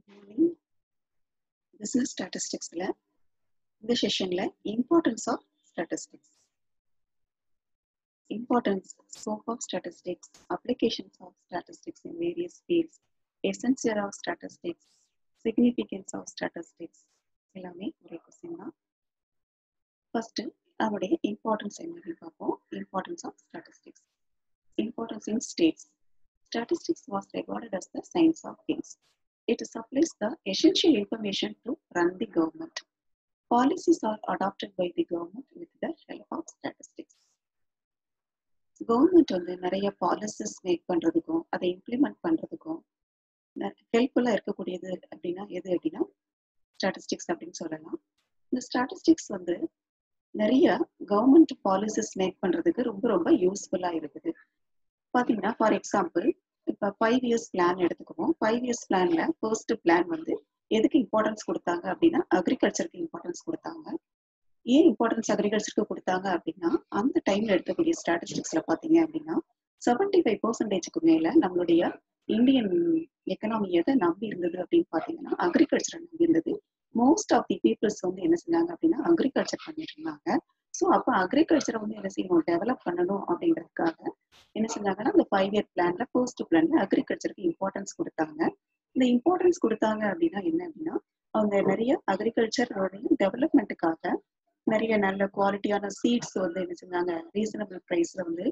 Morning business ஸ்டாட்டிஸ்டிக்ஸில் இந்த செஷனில் importance of statistics importance scope of statistics applications of statistics in various fields essential of statistics significance of statistics எல்லாமே ஒரே question தான் first அதனுடைய importance என்னன்னு பார்ப்போம் importance of statistics importance in states statistics was regarded as the science of things. It supplies the essential information to run the government. Policies are adopted by the government with the help of statistics. Government வந்து நிறைய policies make பண்றதுக்கும் அதை implement பண்றதுக்கும் ஹெல்ப்ஃபுல்லா இருக்கக்கூடியது அப்படின்னா எது அப்படின்னா ஸ்டாட்டிஸ்டிக்ஸ் அப்படின்னு சொல்லலாம் இந்த ஸ்டாட்டிஸ்டிக்ஸ் வந்து நிறைய கவர்மெண்ட் பாலிசிஸ் மேக் பண்றதுக்கு ரொம்ப ரொம்ப யூஸ்ஃபுல்லா இருக்குது பாத்தீங்கன்னா ஃபார் எக்ஸாம்பிள் இப்போ ஃபைவ் இயர்ஸ் பிளான் எடுத்துக்குவோம் ஃபைவ் இயர்ஸ் பிளான்ல ஃபர்ஸ்ட் பிளான் வந்து எதுக்கு இம்பார்ட்டன்ஸ் கொடுத்தாங்க அப்படின்னா அக்ரிகல்ச்சருக்கு இம்பார்ட்டன்ஸ் கொடுத்தாங்க ஏன் இம்பார்ட்டன்ஸ் அக்ரிகல்ச்சருக்கு கொடுத்தாங்க அப்படின்னா அந்த டைம்ல எடுக்கக்கூடிய ஸ்டாட்டிஸ்டிக்ஸ்ல பாத்தீங்க அப்படின்னா செவன்டி ஃபைவ் பர்சன்டேஜுக்கு மேல நம்மளுடைய இந்தியன் எக்கனாமி எதை நம்பி இருந்தது அப்படின்னு பாத்தீங்கன்னா அக்ரிகல்ச்சரை நம்பி இருந்தது மோஸ்ட் ஆஃப் தி பீப்புள்ஸ் வந்து என்ன செஞ்சாங்க அப்படின்னா அக்ரிகல்ச்சர் பண்ணிட்டு இருந்தாங்க ஸோ அப்போ அக்ரிகல்ச்சரை வந்து என்ன செய்யணும் டெவலப் பண்ணணும் அப்படின்றதுக்காக என்ன செஞ்சாங்கன்னா இந்த ஃபைவ் இயர் பிளான்ல ஃபர்ஸ்ட் பிளான்ல அக்ரிகல்ச்சருக்கு இம்பார்ட்டன்ஸ் கொடுத்தாங்க இந்த இம்பார்ட்டன்ஸ் கொடுத்தாங்க அப்படின்னா என்ன அப்படின்னா அவங்க நிறைய அக்ரிகல்ச்சரோடைய டெவலப்மெண்ட்டுக்காக நிறைய நல்ல குவாலிட்டியான சீட்ஸ் வந்து என்ன செஞ்சாங்க ரீசனபிள் ப்ரைஸ்ல வந்து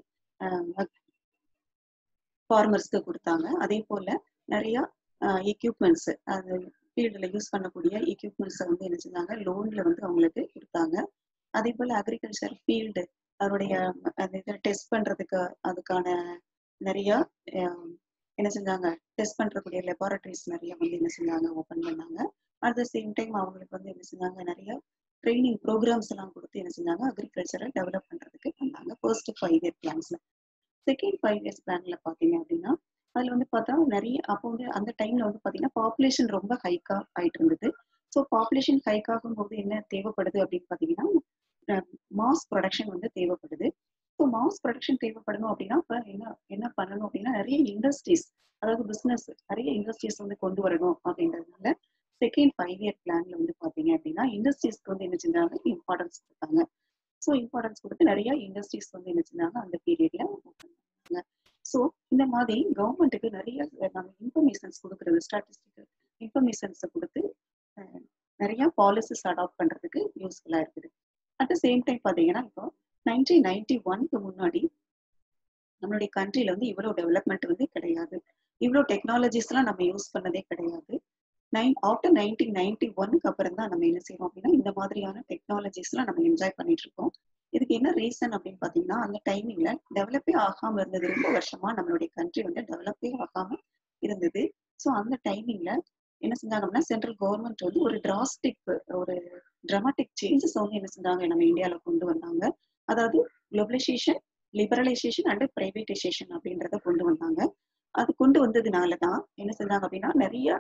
ஃபார்மர்ஸ்க்கு கொடுத்தாங்க அதே போல நிறைய எக்யூப்மெண்ட்ஸ் அது ஃபீல்டில் யூஸ் பண்ணக்கூடிய எக்யூப்மெண்ட்ஸை வந்து என்ன செஞ்சாங்க லோன்ல வந்து அவங்களுக்கு கொடுத்தாங்க அதே போல அக்ரிகல்ச்சர் ஃபீல்டு அதனுடைய அந்த இதை டெஸ்ட் பண்றதுக்கு அதுக்கான நிறைய என்ன செஞ்சாங்க டெஸ்ட் பண்றக்கூடிய லெபார்டரிஸ் நிறைய வந்து என்ன செஞ்சாங்க ஓப்பன் பண்ணாங்க அட் த சேம் டைம் அவங்களுக்கு வந்து என்ன செஞ்சாங்க நிறைய ட்ரைனிங் ப்ரோக்ராம்ஸ் எல்லாம் கொடுத்து என்ன செஞ்சாங்க அக்ரிகல்ச்சரை டெவலப் பண்றதுக்கு பண்ணாங்க ஃபர்ஸ்ட் ஃபைவ் இயர் பிளான்ஸ்ல செகண்ட் ஃபைவ் இயர்ஸ் பிளான்ல பாத்தீங்க அப்படின்னா அதுல வந்து பார்த்தா நிறைய அப்போ வந்து அந்த டைம்ல வந்து பாத்தீங்கன்னா பாப்புலேஷன் ரொம்ப ஹைக்கா ஆயிட்டு இருந்தது ஸோ பாப்புலேஷன் ஹைக் ஆகும் போது என்ன தேவைப்படுது அப்படின்னு பாத்தீங்கன்னா மாஸ் ப்ரொடக்ஷன் வந்து தேவைப்படுது ஸோ மாஸ் ப்ரொடக்ஷன் தேவைப்படணும் அப்படின்னா இப்போ என்ன என்ன பண்ணணும் அப்படின்னா நிறைய இண்டஸ்ட்ரீஸ் அதாவது பிஸ்னஸ் நிறைய இண்டஸ்ட்ரீஸ் வந்து கொண்டு வரணும் அப்படின்றதுனால செகண்ட் ஃபைவ் இயர் பிளான்ல வந்து பாத்தீங்க அப்படின்னா இண்டஸ்ட்ரீஸ்க்கு வந்து என்ன செஞ்சாங்க இம்பார்ட்டன்ஸ் கொடுத்தாங்க ஸோ இம்பார்ட்டன்ஸ் கொடுத்து நிறைய இண்டஸ்ட்ரீஸ் வந்து என்ன செஞ்சாங்க அந்த பீரியட்ல ஓப்பன் பண்ணாங்க ஸோ இந்த மாதிரி கவர்மெண்ட்டுக்கு நிறைய நம்ம இன்ஃபர்மேஷன்ஸ் கொடுக்குறது ஸ்டாட்டிஸ்டிக்கல் இன்ஃபர்மேஷன்ஸை கொடுத்து நிறைய பாலிசிஸ் அடாப்ட் பண்றதுக்கு யூஸ்ஃபுல்லா இருக்குது அட் த சேம் டைம் பாத்தீங்கன்னா இப்போ நைன்டீன் நைன்டி ஒன்க்கு முன்னாடி நம்மளுடைய கண்ட்ரில வந்து இவ்வளவு டெவலப்மெண்ட் வந்து கிடையாது இவ்வளவு டெக்னாலஜிஸ் எல்லாம் நம்ம யூஸ் பண்ணதே கிடையாது நைன் ஆஃப்டர் நைன்டீன் நைன்டி ஒன்னுக்கு அப்புறம் தான் நம்ம என்ன செய்யறோம் அப்படின்னா இந்த மாதிரியான டெக்னாலஜிஸ் எல்லாம் நம்ம என்ஜாய் பண்ணிட்டு இருக்கோம் இதுக்கு என்ன ரீசன் அப்படின்னு பாத்தீங்கன்னா அந்த டைமிங்ல டெவலப்பே ஆகாம இருந்தது ரொம்ப வருஷமா நம்மளுடைய கண்ட்ரி வந்து டெவலப்பே ஆகாம இருந்தது ஸோ அந்த டைமிங்ல என்ன செஞ்சாங்க அப்படின்னா சென்ட்ரல் கவர்மெண்ட் வந்து ஒரு டிராஸ்டிக் ஒரு ட்ராமாட்டிக் சேஞ்சஸ் வந்து என்ன செஞ்சாங்க நம்ம இந்தியாவில கொண்டு வந்தாங்க அதாவது குளோபலைசேஷன் லிபரலைசேஷன் அண்ட் பிரைவேட்டைசேஷன் அப்படின்றத கொண்டு வந்தாங்க அது கொண்டு வந்ததுனாலதான் என்ன செஞ்சாங்க அப்படின்னா நிறைய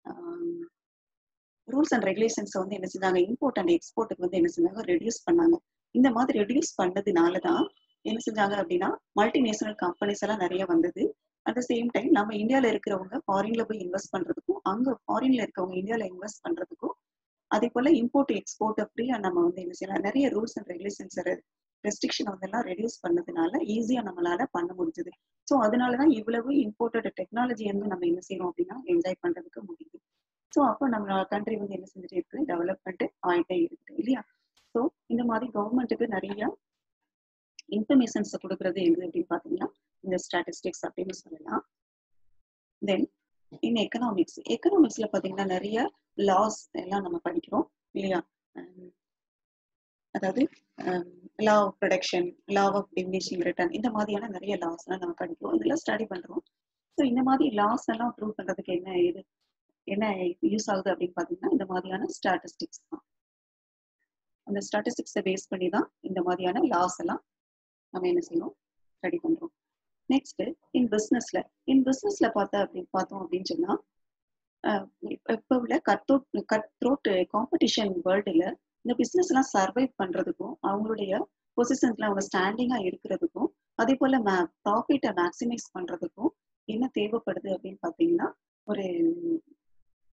ரூல்ஸ் அண்ட் ரெகுலேஷன்ஸ் வந்து என்ன செஞ்சாங்க இம்போர்ட் அண்ட் எக்ஸ்போர்ட்டுக்கு வந்து என்ன செஞ்சாங்க ரெடியூஸ் பண்ணாங்க இந்த மாதிரி ரெடியூஸ் பண்ணதுனாலதான் என்ன செஞ்சாங்க அப்படின்னா மல்டிநேஷனல் கம்பெனிஸ் எல்லாம் நிறைய வந்தது அட் த சேம் டைம் நம்ம இந்தியாவில இருக்கிறவங்க ஃபாரின்ல போய் இன்வெஸ்ட் பண்றதுக்கும் அங்க ஃபாரின்ல இருக்கவங்க இந்தியாவில இன்வெஸ்ட் பண்றதுக்கும் அதே போல இம்போர்ட் எக்ஸ்போர்ட் ஃப்ரீயா நம்ம வந்து என்ன செய்யலாம் நிறைய ரூல்ஸ் அண்ட் ரெகுலேஷன்ஸ் ரெஸ்ட்ரிக்ஷன் வந்து எல்லாம் ரெடியூஸ் பண்ணதுனால ஈஸியா நம்மளால பண்ண முடிஞ்சது ஸோ அதனாலதான் இவ்வளவு இம்போர்ட்டட் டெக்னாலஜி வந்து நம்ம என்ன செய்யறோம் அப்படின்னா என்ஜாய் பண்றதுக்கு முடியுது ஸோ அப்போ நம்ம கண்ட்ரி வந்து என்ன செஞ்சுட்டு இருக்கு டெவலப்மெண்ட் ஆயிட்டே இருக்குது இல்லையா ஸோ இந்த மாதிரி கவர்மெண்ட்டுக்கு நிறைய இன்ஃபர்மேஷன்ஸ் கொடுக்கறது எது அப்படின்னு பாத்தீங்கன்னா இந்த ஸ்டாட்டிஸ்டிக்ஸ் அப்படின்னு சொல்லலாம் தென் இன் எக்கனாமிக்ஸ் எக்கனாமிக்ஸ்ல பாத்தீங்கன்னா நிறைய லாஸ் எல்லாம் நம்ம படிக்கிறோம் இல்லையா அதாவது law of production law of diminishing return இந்த மாதிரியான நிறைய லாஸ் எல்லாம் நம்ம படிக்கிறோம் இதெல்லாம் ஸ்டடி பண்றோம் ஸோ இந்த மாதிரி லாஸ் எல்லாம் ப்ரூவ் பண்றதுக்கு என்ன இது என்ன யூஸ் ஆகுது அப்படின்னு பாத்தீங்கன்னா இந்த மாதிரியான ஸ்டாட்டிஸ்டிக்ஸ் தான் அந்த ஸ்டாட்டிஸ்டிக்ஸை பேஸ் பண்ணி தான் இந்த மாதிரியான லாஸ் எல்லாம் நம்ம என்ன செய்யணும் ஸ்டடி பண்றோம் நெக்ஸ்ட் இன் பிஸ்னஸ்ல இன் பிஸ்னஸ்ல பார்த்தா அப்படின்னு பார்த்தோம் அப்படின்னு சொன்னா இப்போ உள்ள கட் கட் த்ரோட் காம்படிஷன் வேர்ல்டுல இந்த பிசினஸ் எல்லாம் சர்வைவ் பண்றதுக்கும் அவங்களுடைய பொசிஷன்ஸ்ல அவங்க ஸ்டாண்டிங்கா இருக்கிறதுக்கும் அதே போல ப்ராஃபிட்டை மேக்சிமைஸ் பண்றதுக்கும் என்ன தேவைப்படுது அப்படின்னு பாத்தீங்கன்னா ஒரு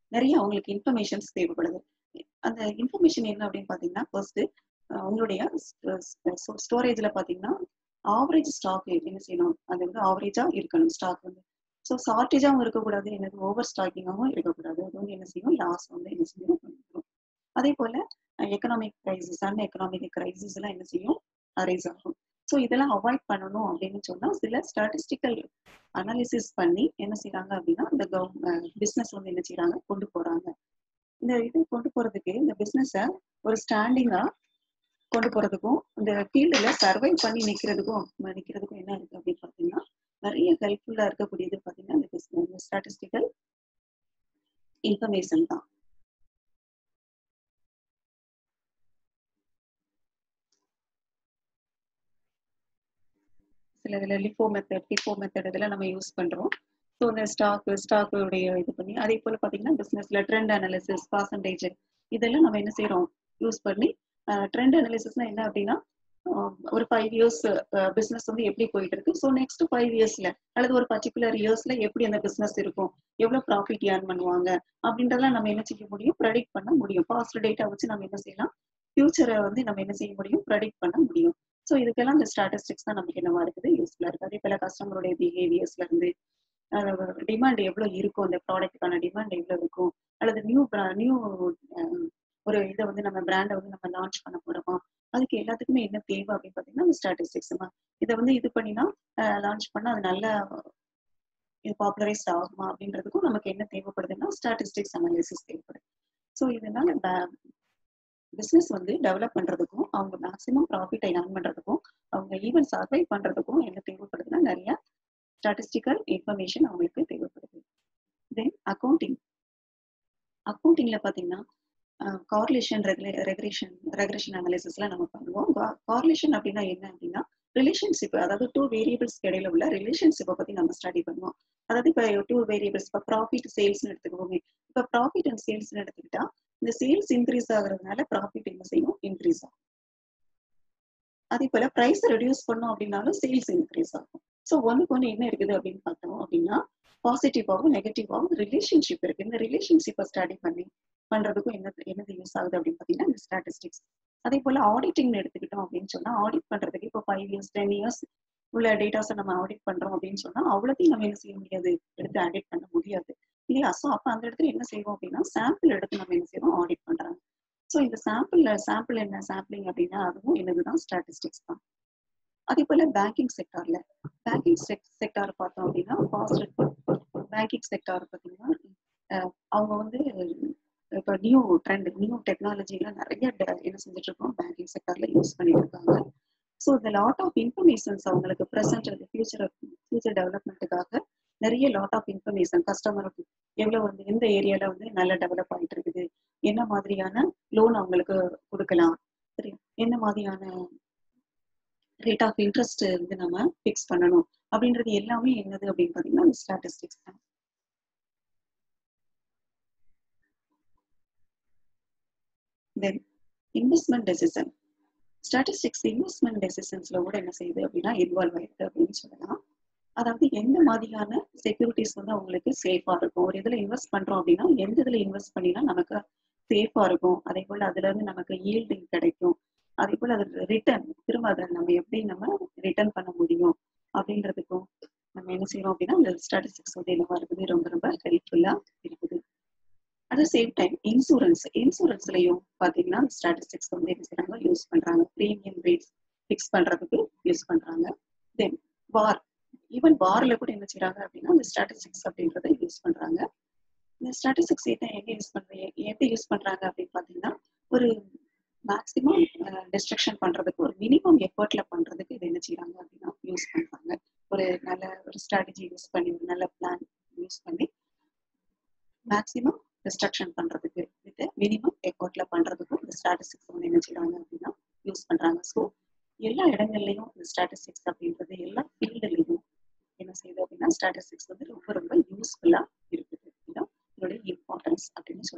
நிறைய அவங்களுக்கு இன்ஃபர்மேஷன்ஸ் தேவைப்படுது அந்த இன்ஃபர்மேஷன் என்ன அப்படின்னு பாத்தீங்கன்னா ஃபர்ஸ்ட் உங்களுடைய ஸ்டோரேஜ்ல பாத்தீங்கன்னா ஆவரேஜ் ஸ்டாக் என்ன செய்யணும் அது வந்து ஆவரேஜா இருக்கணும் ஸ்டாக் வந்து ஸோ ஷார்டேஜாகவும் இருக்கக்கூடாது எனக்கு ஓவர் ஸ்டாக்கிங்காகவும் இருக்கக்கூடாது அது வந்து என்ன செய்யும் லாஸ் வந்து என்ன செய்யும் பண்ணிடும் அதே போல economic crisis and economic crisis எல்லாம் என்ன செய்யும் அரைஸ் ஆகும் ஸோ இதெல்லாம் அவாய்ட் பண்ணணும் அப்படின்னு சொன்னா சில ஸ்டாட்டிஸ்டிக்கல் அனாலிசிஸ் பண்ணி என்ன செய்யறாங்க அப்படின்னா இந்த கவர்மெண்ட் பிசினஸ் வந்து என்ன செய்யறாங்க கொண்டு போறாங்க இந்த இது கொண்டு போறதுக்கு இந்த பிசினஸ ஒரு ஸ்டாண்டிங்கா கொண்டு போறதுக்கும் இந்த ஃபீல்டுல சர்வை பண்ணி நிக்கிறதுக்கும் நிக்கிறதுக்கும் என்ன இருக்கு அப்படின்னு பாத்தீங்கன்னா நிறைய ஹெல்ப்ஃபுல்லா இருக்கக்கூடியது பாத்தீங்கன்னா இந்த பிசினஸ் ஸ்டாட்டிஸ்டிக்கல் இன்ஃபர்மேஷன் தான் சில இதுல லிஃபோ மெத்தட் டிஃபோ மெத்தட் இதெல்லாம் நம்ம யூஸ் பண்றோம் ஸோ இந்த ஸ்டாக் ஸ்டாக்குடைய இது பண்ணி அதே போல பாத்தீங்கன்னா பிசினஸ்ல ட்ரெண்ட் அனாலிசிஸ் பர்சன்டேஜ் இதெல்லாம் நம்ம என்ன செய்யறோம் யூஸ் பண்ணி ட்ரெண்ட் அனாலிசிஸ்னா என்ன அப்படின்னா ஒரு ஃபைவ் இயர்ஸ் பிசினஸ் வந்து எப்படி போயிட்டு இருக்கு ஸோ நெக்ஸ்ட் ஃபைவ் இயர்ஸ்ல அல்லது ஒரு பர்டிகுலர் இயர்ஸ்ல எப்படி அந்த பிசினஸ் இருக்கும் எவ்வளவு ப்ராஃபிட் ஏர்ன் பண்ணுவாங்க அப்படின்றதெல்லாம் நம்ம என்ன செய்ய முடியும் ப்ரெடிக்ட் பண்ண முடியும் பாஸ்ட் டேட்டா வச்சு நம்ம என்ன செய்யலாம் ஃபியூச்சரை வந்து நம்ம என்ன செய்ய முடியும் ப்ரெடிக்ட் பண்ண முடியும் ஸோ இதுக்கெல்லாம் இந்த ஸ்டாட்டிஸ்டிக்ஸ் தான் நமக்கு என்னவா இருக்குது யூஸ்ஃபுல்லா இருக்கு அதே போல கஸ்டமருடைய பிஹேவியர்ஸ்ல இருந்து டிமாண்ட் எவ்வளவு இருக்கும் அந்த ப்ராடக்ட்டுக்கான டிமாண்ட் எவ்வளவு இருக்கும் அல்லது நியூ நியூ ஒரு இதை வந்து நம்ம பிராண்டை வந்து நம்ம லான்ச் பண்ண போறோமா அதுக்கு எல்லாத்துக்குமே என்ன தேவை அப்படின்னு பாத்தீங்கன்னா அந்த ஸ்டாட்டிஸ்டிக்ஸ் இதை வந்து இது பண்ணினா லான்ச் பண்ணா அது நல்ல இது பாப்புலரைஸ் ஆகுமா அப்படின்றதுக்கும் நமக்கு என்ன தேவைப்படுதுன்னா ஸ்டாட்டிஸ்டிக்ஸ் அனாலிசிஸ் தேவைப்படுது ஸோ இதனால பிசினஸ் வந்து டெவலப் பண்றதுக்கும் அவங்க மேக்சிமம் ப்ராஃபிட்டை ஏர்ன் பண்றதுக்கும் அவங்க ஈவன் சர்வை பண்றதுக்கும் என்ன தேவைப்படுதுன்னா நிறைய ஸ்டாட்டிஸ்டிக்கல் இன்ஃபர்மேஷன் அவங்களுக்கு தேவைப்படுது தென் அக்கௌண்டிங் அக்கௌண்டிங்ல பாத்தீங்கன்னா கார்லேஷன் ரெகுலேஷன் ரெகுலேஷன் அனாலிசிஸ்ல நம்ம பண்ணுவோம் கார்லேஷன் அப்படின்னா என்ன அப்படின்னா ரிலேஷன்ஷிப் அதாவது டூ வேரியபிள்ஸ் இடையில உள்ள ரிலேஷன்ஷிப்பை பத்தி நம்ம ஸ்டடி பண்ணுவோம் அதாவது இப்போ டூ வேரியபிள்ஸ் இப்போ ப்ராஃபிட் சேல்ஸ்னு எடுத்துக்கோமே இப்போ ப்ராஃபிட் அண்ட் சேல்ஸ்னு எடுத்துக்கிட்டா இந்த சேல்ஸ் இன்க்ரீஸ் ஆகுறதுனால ப்ராஃபிட் என்ன செய்யும் இன்க்ரீஸ் ஆகும் அதே போல பிரைஸ் ரெடியூஸ் பண்ணோம் அப்படின்னாலும் சேல்ஸ் இன்க்ரீஸ் ஆகும் ஸோ ஒன்றுக்கு ஒன்று என்ன இருக்குது அப்படின்னு பார்த்தோம் அப்படின்னா பாசிட்டிவாகவும் நெகட்டிவாகவும் ரிலேஷன்ஷிப் இருக்கு இந்த ரிலேஷன்ஷிப்பை ஸ்டடி பண்ணி பண்றதுக்கும் என்ன என்னது யூஸ் ஆகுது அப்படின்னு பார்த்தீங்கன்னா இந்த ஸ்டாட்டிஸ்டிக்ஸ் அதே போல ஆடிட்டிங் எடுத்துக்கிட்டோம் அப்படின்னு சொன்னா ஆடிட் பண்றதுக்கு இப்போ ஃபைவ் இயர்ஸ் டென் இயர்ஸ் உள்ள டேட்டாஸை நம்ம ஆடிட் பண்றோம் அப்படின்னு சொன்னா அவ்வளோத்தையும் நம்ம என்ன செய்ய முடியாது எடுத்து ஆடிட் பண்ண முடியாது இல்லையா ஸோ அப்போ அந்த இடத்துல என்ன செய்வோம் அப்படின்னா சாம்பிள் எடுத்து நம்ம என்ன செய்வோம் ஆடிட் பண்றாங்க ஸோ இந்த சாம்பிள்ல சாம்பிள் என்ன சாம்பிளிங் அப்படின்னா அதுவும் என்னதுதான் ஸ்டாட்டிஸ்டிக்ஸ் தான் அதே போல பேங்கிங் செக்டார்ல பேங்கிங் செக்டார் பார்த்தோம் அப்படின்னா பேங்கிங் செக்டார் பார்த்தீங்கன்னா அவங்க வந்து இப்போ நியூ ட்ரெண்ட் நியூ டெக்னாலஜிலாம் நிறைய என்ன செஞ்சுட்டு இருக்கோம் பேங்கிங் செக்டர்ல யூஸ் பண்ணிட்டு இருக்காங்க ஸோ இந்த லாட் ஆஃப் இன்ஃபர்மேஷன்ஸ் அவங்களுக்கு ப்ரெசென்ட் ஃபியூச்சர் ஃபியூச்சர் டெவலப்மெண்ட்டுக்காக நிறைய லாட் ஆஃப் இன்ஃபர்மேஷன் கஸ்டமருக்கு எவ்வளவு வந்து எந்த ஏரியால வந்து நல்லா டெவலப் ஆயிட்டு இருக்குது என்ன மாதிரியான லோன் அவங்களுக்கு கொடுக்கலாம் சரி என்ன மாதிரியான ரேட் ஆஃப் இன்ட்ரெஸ்ட் வந்து நம்ம ஃபிக்ஸ் பண்ணணும் அப்படின்றது எல்லாமே என்னது அப்படின்னு பாத்தீங்கன்னா அந்த ஸ்டாட்டிஸ்டிக்ஸ் தான் then investment decision statistics investment டெசிஷன்ஸ்ல கூட என்ன செய்யுது அப்படின்னா இன்வால்வ் ஆயிருக்கு அப்படின்னு சொல்லலாம் அதாவது எந்த மாதிரியான செக்யூரிட்டிஸ் வந்து அவங்களுக்கு சேஃபா இருக்கும் ஒரு இதுல இன்வெஸ்ட் பண்றோம் அப்படின்னா எந்த இதுல இன்வெஸ்ட் பண்ணினா நமக்கு சேஃபா இருக்கும் அதே போல அதுல இருந்து நமக்கு ஈல்டிங் கிடைக்கும் அதே போல அது ரிட்டர்ன் திரும்ப அதை நம்ம எப்படி நம்ம ரிட்டர்ன் பண்ண முடியும் அப்படின்றதுக்கும் நம்ம என்ன செய்யறோம் அப்படின்னா இந்த ஸ்டாட்டிஸ்டிக்ஸ் வந்து என்னவா இருக்குது ரொம்ப ரொம்ப ஹெல்ப்ஃபுல்லா இருக்குது at the same time insurance இன்சூரன்ஸ்லயும் பாத்தீங்கன்னா ஸ்டாட்டிஸ்டிக்ஸ் வந்து என்ன செய்யறாங்க யூஸ் பண்றாங்க ப்ரீமியம் ரேட்ஸ் ஃபிக்ஸ் பண்றதுக்கு யூஸ் பண்றாங்க தென் வார் ஈவன் வார்ல கூட என்ன செய்யறாங்க அப்படின்னா இந்த ஸ்டாட்டிஸ்டிக்ஸ் அப்படின்றத யூஸ் பண்றாங்க இந்த ஸ்டாட்டிஸ்டிக்ஸ் என்ன எங்க யூஸ் பண்றீங்க எப்படி யூஸ் பண்றாங்க அப்படின்னு பாத்தீங்கன்னா ஒரு மேக்சிமம் டிஸ்ட்ரக்ஷன் பண்றதுக்கு ஒரு மினிமம் எஃபர்ட்ல பண்றதுக்கு இது என்ன செய்யறாங்க அப்படின்னா யூஸ் பண்றாங்க ஒரு நல்ல ஒரு ஸ்ட்ராட்டஜி யூஸ் பண்ணி ஒரு நல்ல பிளான் யூஸ் பண்ணி மேக்சிமம் டிஸ்ட்ரக்ஷன் பண்றதுக்கு வித் மினிமம் எஃபர்ட்ல பண்றதுக்கும் இந்த ஸ்டாட்டிஸ்டிக்ஸ் வந்து என்ன செய்யறாங்க அப்படின்னா யூஸ் பண்றாங்க ஸோ எல்லா இடங்கள்லயும் இந்த ஸ்டாட்டிஸ்டிக்ஸ் அப்படின்றது எல்லா ஃபீல்டுலையும் என்ன செய்யுது அப்படின்னா ஸ்டாட்டிஸ்டிக்ஸ் வந்து ரொம்ப ரொம்ப யூஸ்ஃபுல்லா இருக்குது இதுதான் இதோட இம்பார்ட்டன்ஸ் அப்படின்னு சொல்லி